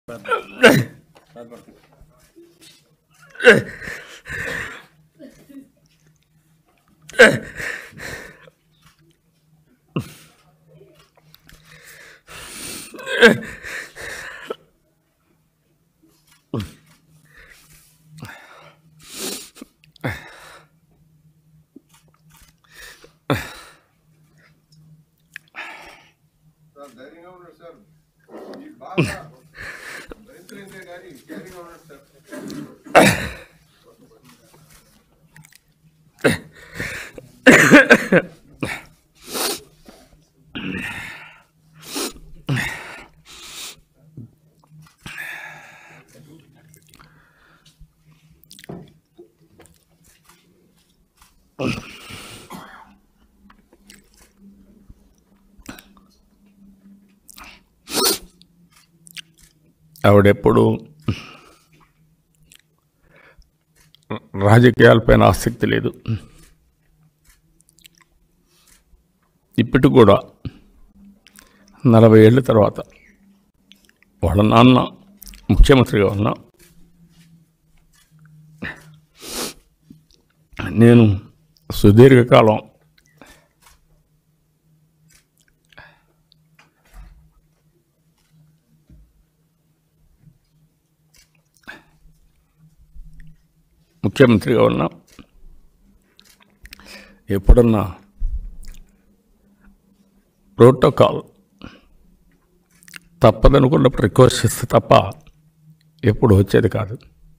sir ధైర్యంగా ఉన్నాడు sir ఈ బాగా భరించలేందే కానీ ధైర్యంగా ఉన్నాడు సార్ ఆవిడెప్పుడు రాజకీయాలపైన ఆసక్తి లేదు ఇప్పటికి కూడా నలభై ఏళ్ళ తర్వాత వాళ్ళ నాన్న ముఖ్యమంత్రిగా ఉన్నా నేను సుదీర్ఘకాలం ముఖ్యమంత్రిగా ఉన్నా ఎప్పుడన్నా ప్రోటోకాల్ తప్పదనుకున్నప్పుడు రిక్వెస్ట్ చేస్తే తప్ప ఎప్పుడు వచ్చేది కాదు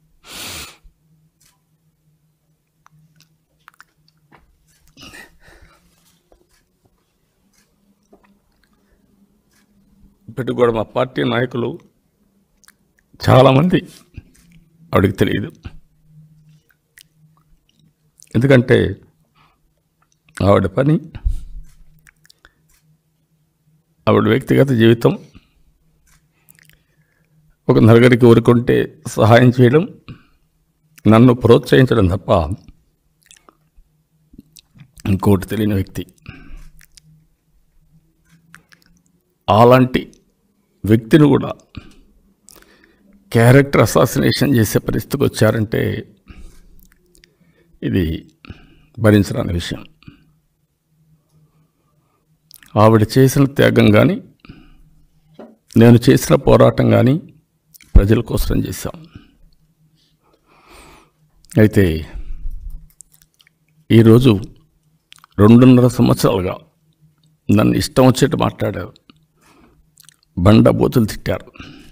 ఇప్పటికి కూడా మా పార్టీ నాయకులు చాలామంది ఆవిడకి తెలియదు ఎందుకంటే ఆవిడ పని ఆవిడ వ్యక్తిగత జీవితం ఒక నలుగురికి ఊరుకుంటే సహాయం చేయడం నన్ను ప్రోత్సహించడం తప్ప ఇంకోటి తెలియని వ్యక్తి అలాంటి వ్యక్తిని కూడా క్యారెక్టర్ అసాసినేషన్ చేసే పరిస్థితికి వచ్చారంటే ఇది భరించరాని విషయం ఆవిడ చేసిన త్యాగం కానీ నేను చేసిన పోరాటం కానీ ప్రజల కోసం చేశాం అయితే ఈరోజు రెండున్నర సంవత్సరాలుగా నన్ను ఇష్టం వచ్చేట్టు మాట్లాడారు బండ బూతులు తిట్టారు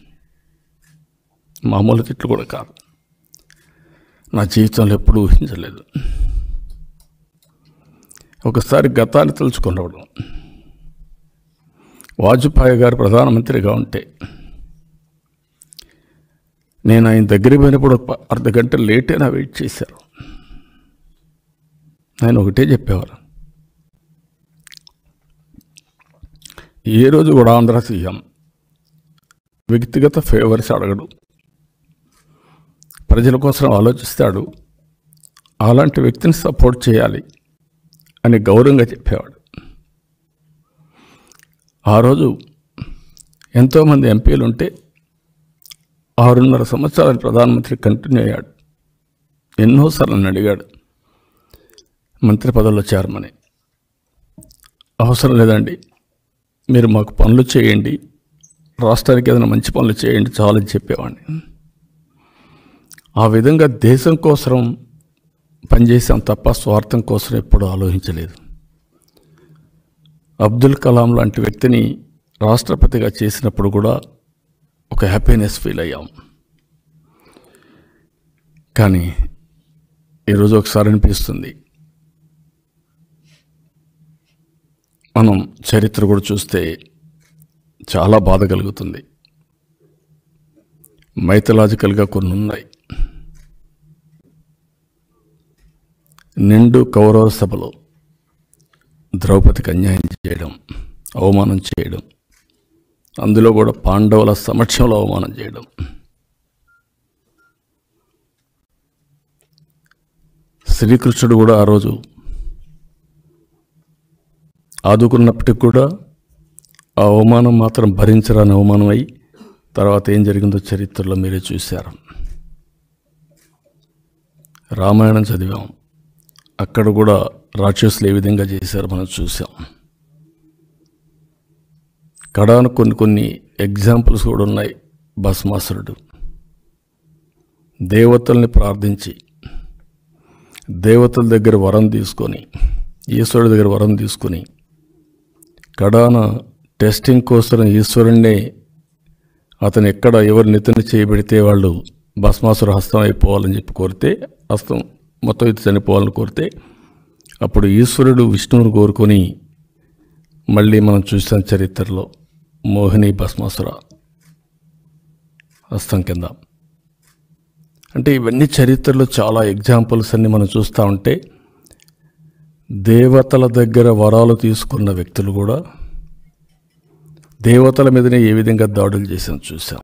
మామూలు తిట్లు కూడా కాదు నా జీవితంలో ఎప్పుడూ ఊహించలేదు ఒకసారి గతాన్ని తలుచుకున్నప్పుడు వాజ్పేయి గారు ప్రధానమంత్రిగా ఉంటే నేను ఆయన దగ్గర పోయినప్పుడు ఒక అర్ధ గంట లేట్ అయినా వెయిట్ చేశారు ఆయన ఒకటే చెప్పేవారు ఏ రోజు కూడా ఆంధ్ర సీఎం వ్యక్తిగత ఫేవర్స్ అడగడు ప్రజల కోసం ఆలోచిస్తాడు అలాంటి వ్యక్తిని సపోర్ట్ చేయాలి అని గౌరవంగా చెప్పేవాడు ఆ రోజు ఎంతోమంది ఎంపీలు ఉంటే ఆరున్నర సంవత్సరాలు ప్రధానమంత్రి కంటిన్యూ అయ్యాడు ఎన్నోసార్లు నన్ను అడిగాడు మంత్రి పదవిలో చేరమని అవసరం లేదండి మీరు మాకు పనులు చేయండి రాష్ట్రానికి ఏదైనా మంచి పనులు చేయండి చాలని చెప్పేవాడిని ఆ విధంగా దేశం కోసం పనిచేసాం తప్ప స్వార్థం కోసం ఎప్పుడూ ఆలోచించలేదు అబ్దుల్ కలాం లాంటి వ్యక్తిని రాష్ట్రపతిగా చేసినప్పుడు కూడా ఒక హ్యాపీనెస్ ఫీల్ అయ్యాం కానీ ఈరోజు ఒకసారి అనిపిస్తుంది మనం చరిత్ర కూడా చూస్తే చాలా బాధ కలుగుతుంది మైథలాజికల్గా కొన్ని ఉన్నాయి నిండు కౌరవ సభలో ద్రౌపదికి అన్యాయం చేయడం అవమానం చేయడం అందులో కూడా పాండవుల సమక్షంలో అవమానం చేయడం శ్రీకృష్ణుడు కూడా ఆ రోజు ఆదుకున్నప్పటికి కూడా ఆ అవమానం మాత్రం భరించరాని అవమానం అయి తర్వాత ఏం జరిగిందో చరిత్రలో మీరే చూశారు రామాయణం చదివాం అక్కడ కూడా రాక్షసులు ఏ విధంగా చేశారో మనం చూసాం కడాను కొన్ని కొన్ని ఎగ్జాంపుల్స్ కూడా ఉన్నాయి భస్మాసురుడు దేవతల్ని ప్రార్థించి దేవతల దగ్గర వరం తీసుకొని ఈశ్వరుడి దగ్గర వరం తీసుకొని కడాన టెస్టింగ్ కోసం ఈశ్వరుణ్ణి అతను ఎక్కడ ఎవరు నెత్తిన చేయబెడితే వాళ్ళు భస్మాసుర హస్తం అయిపోవాలని చెప్పి కోరితే హస్తం మొత్తం ఇది చనిపోవాలని కోరితే అప్పుడు ఈశ్వరుడు విష్ణువుని కోరుకొని మళ్ళీ మనం చూసాం చరిత్రలో మోహిని భస్మాసుర హస్తం కింద అంటే ఇవన్నీ చరిత్రలో చాలా ఎగ్జాంపుల్స్ అన్ని మనం చూస్తూ ఉంటే దేవతల దగ్గర వరాలు తీసుకున్న వ్యక్తులు కూడా దేవతల మీదనే ఏ విధంగా దాడులు చేసాం చూసాం